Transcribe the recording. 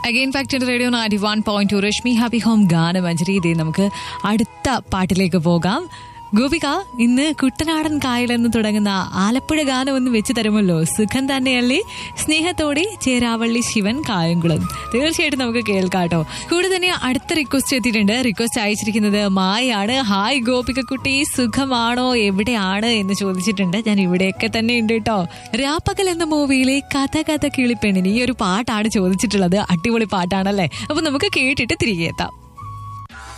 again factory radio ninety one point two Reshmi happy home ഗാനമഞ്ജരി ഇതേ നമുക്ക് അടുത്ത പാട്ടിലേക്ക് പോകാം ഗോപിക ഇന്ന് കുട്ടനാടൻ കായൽ എന്ന് തുടങ്ങുന്ന ആലപ്പുഴ ഗാനം ഒന്ന് വെച്ച് തരുമല്ലോ സുഖം തന്നെയല്ലേ സ്നേഹത്തോടെ ചേരാവള്ളി ശിവൻ കായംകുളം തീർച്ചയായിട്ടും നമുക്ക് കേൾക്കാട്ടോ കൂടെ തന്നെ അടുത്ത റിക്വസ്റ്റ് എത്തിയിട്ടുണ്ട് റിക്വസ്റ്റ് അയച്ചിരിക്കുന്നത് മായാണ് ഹായ് ഗോപിക കുട്ടി സുഖമാണോ എവിടെയാണ് എന്ന് ചോദിച്ചിട്ടുണ്ട് ഞാൻ ഇവിടെയൊക്കെ തന്നെ ഉണ്ട് കേട്ടോ രാപ്പകൽ എന്ന മൂവിയിലെ കഥ കഥ കിളിപ്പെണ്ണിന് ഈ ഒരു പാട്ടാണ് ചോദിച്ചിട്ടുള്ളത് അടിപൊളി പാട്ടാണല്ലേ അപ്പൊ നമുക്ക് കേട്ടിട്ട് തിരികെ എത്താം